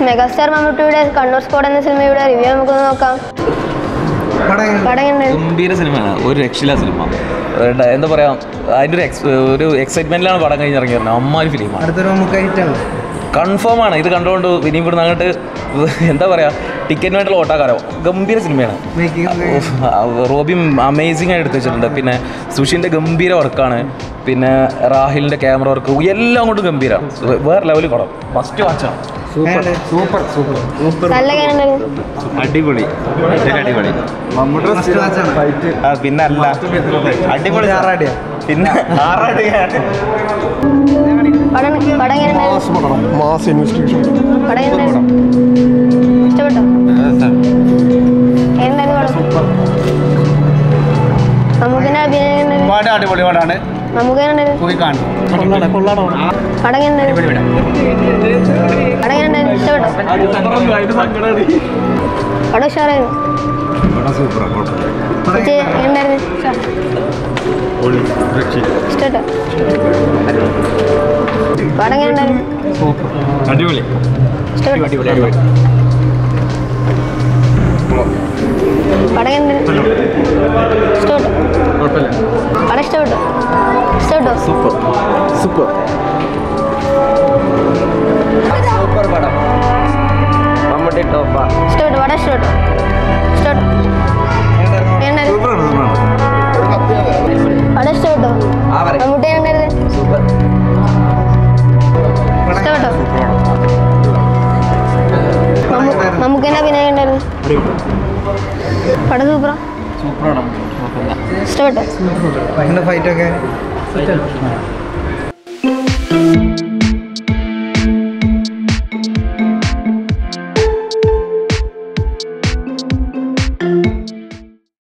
Megastar മമ്മൂട്ടിയുടെ Kannur squad എന്ന സിനിമയുടെ റിവ്യൂ നമുക്കൊന്ന് നോക്കാം പടം എങ്ങനെ? പടം എങ്ങനെയുണ്ട് ഗംഭീര സിനിമയാണ് ഒരു രക്ഷയില്ല സിനിമ ഏണ്ട, എന്താ പറയാ അതിൻ്റെ ഒരു എക്സ് ഒരു എക്സൈറ്റ്മെന്റിലാണ് പടം കഴിഞ്ഞ് ഇറങ്ങിയിരുന്നത് അമ്മാരി ഫിലിമാണ് അടുത്തൊരു നമുക്ക് ഐറ്റാണ് കൺഫേം ആണ് ഇത് കണ്ടുകൊണ്ട് ഇനി ഇവിടുന്ന് അങ്ങോട്ട് എന്താ പറയാ ടിക്കറ്റിന് വേണ്ടിയുള്ള ഓട്ടാക്കാരോ ഗംഭീര സിനിമയാണ് മേക്കിംഗ് ഉഫ്, ആ, റോബിയും അമേസിംഗ് ആയി എടുത്ത് വെച്ചിട്ടുണ്ട് പിന്നെ സുഷിൻ്റെ ഗംഭീര വർക്കാണ് പിന്നെ റാഹിലിൻ്റെ ക്യാമറ വർക്ക് എല്ലാം കൊണ്ടും ഗംഭീരമാണ് വേറെ ലെവലിൽ പടം ഫസ്റ്റ് വാച്ചാണ് സൂപ്പർ സൂപ്പർ സൂപ്പർ സൂപ്പർ നല്ല എങ്ങനെയുണ്ടായിരുന്നു അടിപൊളി അടിപൊളി ഫസ്റ്റ് വാച്ചാണ് ആ പിന്നെ അല്ല അടിപൊളി ആറാടിയാ പിന്നെ ആറാടിയാണ് പടം പടം എങ്ങനെയുണ്ടായിരുന്നു മാസ് ഇൻവെസ്റ്റിഗേഷൻ പടം എങ്ങനെയുണ്ടായിരുന്നു ഇഷ്ടപ്പെട്ടോ എങ്ങനെയുണ്ടായിരുന്നു പടം നമുക്കിന്റെ അഭിനയം എങ്ങനെയുണ്ടായിരുന്നു? ഒരുപാട് അടിപൊളി പടമാണ് നമുക്ക് എങ്ങനെയുണ്ടായിരുന്നു പോയി കാണും പടം എങ്ങനെയുണ്ടായിരുന്നു പടം എങ്ങനെയുണ്ടായിരുന്നു ഇഷ്ടപ്പെട്ടോ പടം ഉഷാറായിരുന്നു ചേച്ചി എങ്ങനെയുണ്ടായിരുന്നു ഇഷ്ടപ്പെട്ടോ പടം എങ്ങനെയുണ്ടായിരുന്നു അടിപൊളി ഇഷ്ടപ്പെട്ടോ പടം എങ്ങനെയുണ്ടായിരുന്നു ഇഷ്ടപ്പെട്ടോ പടം ഇഷ്ടപ്പെട്ടോ ഇഷ്ടപ്പെട്ടോ സൂപ്പർ സൂപ്പർ സൂപ്പർ പടം മമ്മൂട്ടി ടോപ്പാ ഇഷ്ടപ്പെട്ടു പടം ഇഷ്ടപ്പെട്ടു ഇഷ്ടപ്പെട്ടു എങ്ങനെയുണ്ടായിരുന്നു പടം ഇഷ്ടപ്പെട്ടോ ആ പറയും മമ്മൂട്ടി എങ്ങനെയുണ്ടായിരുന്നു സൂപ്പർ ഇഷ്ടപ്പെട്ടോ നമുക്ക് തന്നെ അഭിനയം ഉണ്ടായിരുന്നു പടം സൂപ്പറാ ഇഷ്ടപ്പെട്ടോ ഫൈറ്റ് ഒക്കെ